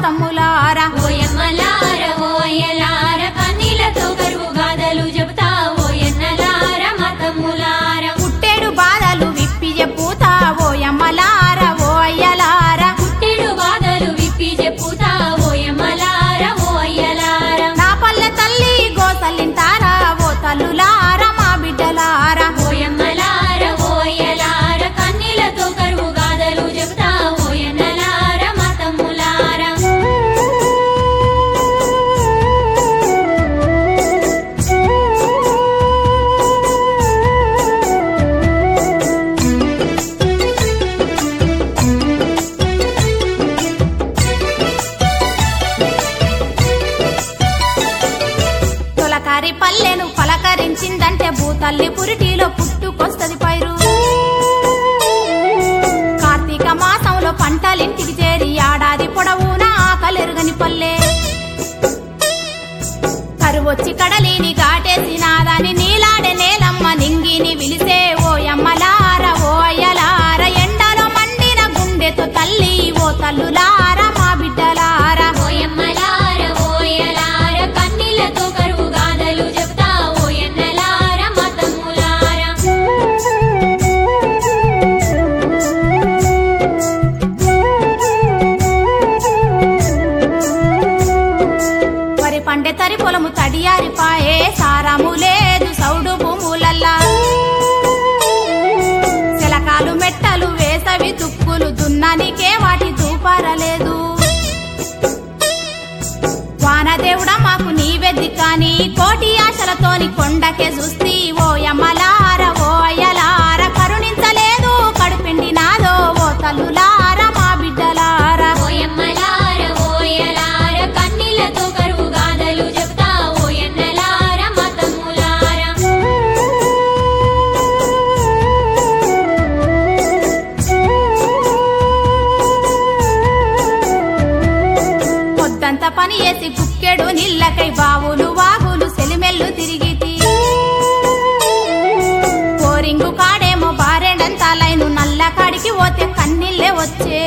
తమ్ములారా ఓయమ్మలార ఓయలార కన్నీలతో కరువు గాథలు చెబుతా ఓయన్నలార మతమ్ములార పుట్టేడు బాధలు విప్పి చెప్పుతా ఓ యమ్మలార ఓ అయ్యలారా పుట్టెడు బాధలు విప్పి చెప్పుతా ఓయమ్మలార ఓయలార నా పల్లె తల్లి గోసల్లింటారా ఓ తల్లులారా మా బిడ్డలారా ఓయమ్మలార ఓయలార కన్నీలతో కరువు గాథలు చెబుతా ఓయన్నలార మతమ్ములార తొలకారి పల్లెను పలకరించిందంటే భూతల్లి పురిటిలో పుట్టుకొస్తది పైరు కార్తీక మాసంలో పంటలింటికి చేరి ఏడాది పొడవునా ఆకలెరుగని పల్లె కరువొచ్చి కడలిని గాటేసి నాదని నీలాడే నేలమ్మ నింగిని విలిసే ఓ యమ్మలార ఓ అయ్యలార ఎండలో మండిన గుండెతో తల్లి ఓ తల్లులార మా బిడ్డలారా ఓయమ్మలార ఓయలార కన్నీలతో కరువు గాథలు చెబుతా ఓయన్నలార మతమ్ములార వరి పండే తరి పొలము తడియారిపాయే సారాము లేదు సౌడు భూములల్లా శిలకాలు మెట్టలు వేసవి దుక్కులు దున్నానికే వాటి దూపారలేదు వానదేవుడా మాకు నీవెద్ది కాని కోటి ఆశలతోని కొండకే చూస్తి ఓ యమ్మలార ఓ అయ్యలార కరుణించలేదు కడుపిండి నాదో ఓ తల్లులార మా బిడ్డలారా ఓయమ్మలార ఓయలార కన్నీలతో కరువు గాథలు చెబుతా ఓయన్నలార మతమ్ములార పొద్దంతా పని చేసి కుక్కెడు నీళ్ళకై బావులు వాగులు సెలిమెల్లు తిరిగితి పోరింగు కాడేమో బారెడంత లైను నల్ల కాడికి పోతే కన్నీళ్ళే వచ్చే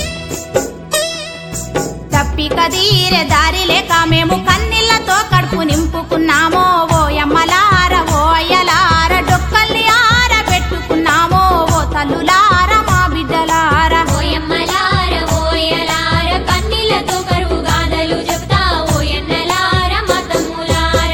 తప్పి కదీరే దారి లేక మేము కన్నీళ్లతో కడుపు నింపుకున్నామో ఓ యమ్మలార ఓ అయ్యలార డొక్కల్ని ఆర పెట్టుకున్నామో ఓ తల్లులార మా బిడ్డలార ఓయమ్మలార ఓయలార కన్నీలతో కరువు గాథలు చెబుతా ఓయన్నలార మతమ్ములార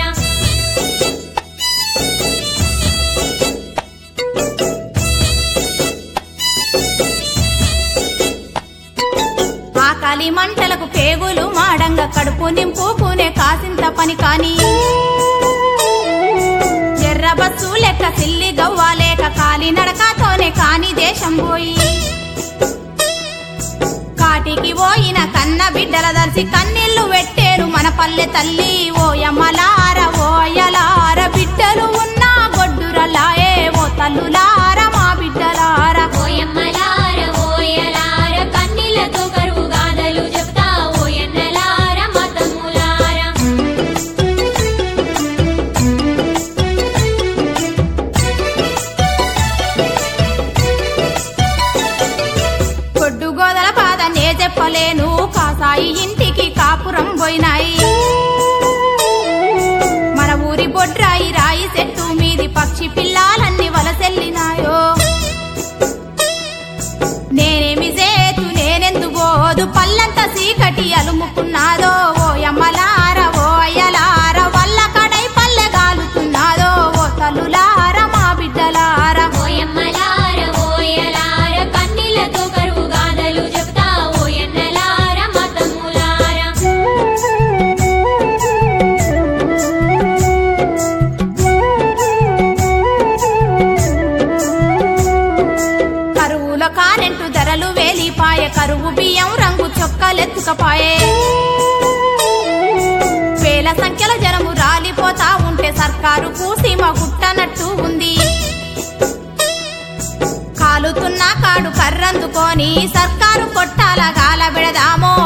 ఆకలి మంటలకు పేగులు మాడంగా కడుపు నింపుకునే కాసింత పని కాని ఎర్ర బస్సు లెక్క సిల్లి గవ్వాలేక కాలి నడకతోనే కాని దేశం పోయి కాటికి పోయిన కన్న బిడ్డల దర్శి కన్నీళ్లు పెట్టేరు మన పల్లె తల్లి ఓ యమ్మలార ఓ అయ్యలార బిడ్డలు ఉన్నా గొడ్డురలాయే ఓ తల్లులార మా బిడ్డలార ఓయమ్మలార ఓయలార కన్నీలతో కరువు గాథలు చెబుతా ఓయన్నలార మతమ్ములార గొడ్డు గోదల బాధ నే చెప్పలేను కాసాయి ఇంటికి కాపురం పోయినాయి మన ఊరి బొడ్రాయి రాయి చెట్టు మీది పక్షి పిల్లాలన్నీ వలసెల్లినాయో నేనేమి చేతు నేనెందు గోదు పల్లంత సీకటి అలుముకున్నాదో ఓ యమ్మలార ఓ అయ్యలార వల్ల కడై పల్లె గాలుతున్నాదో ఓ తల్లులార మా బిడ్డలార ఓయమ్మలార ఓయలార కన్నీలతో కరువు గాథలు చెబుతా ఓయన్నలార మతమ్ములార కరువులో కారెంటు ధరలు వేలిపాయ కరువు బియ్యం రంగు చొక్కలెత్తుకపాయే వేల సంఖ్యల జనము రాలిపోతా ఉంటే సర్కారు కూసీమ గుట్టనట్టు ఉంది కాలుతున్న కాడు కర్రందుకొని సర్కారు కొట్టాల గాల పెడదామో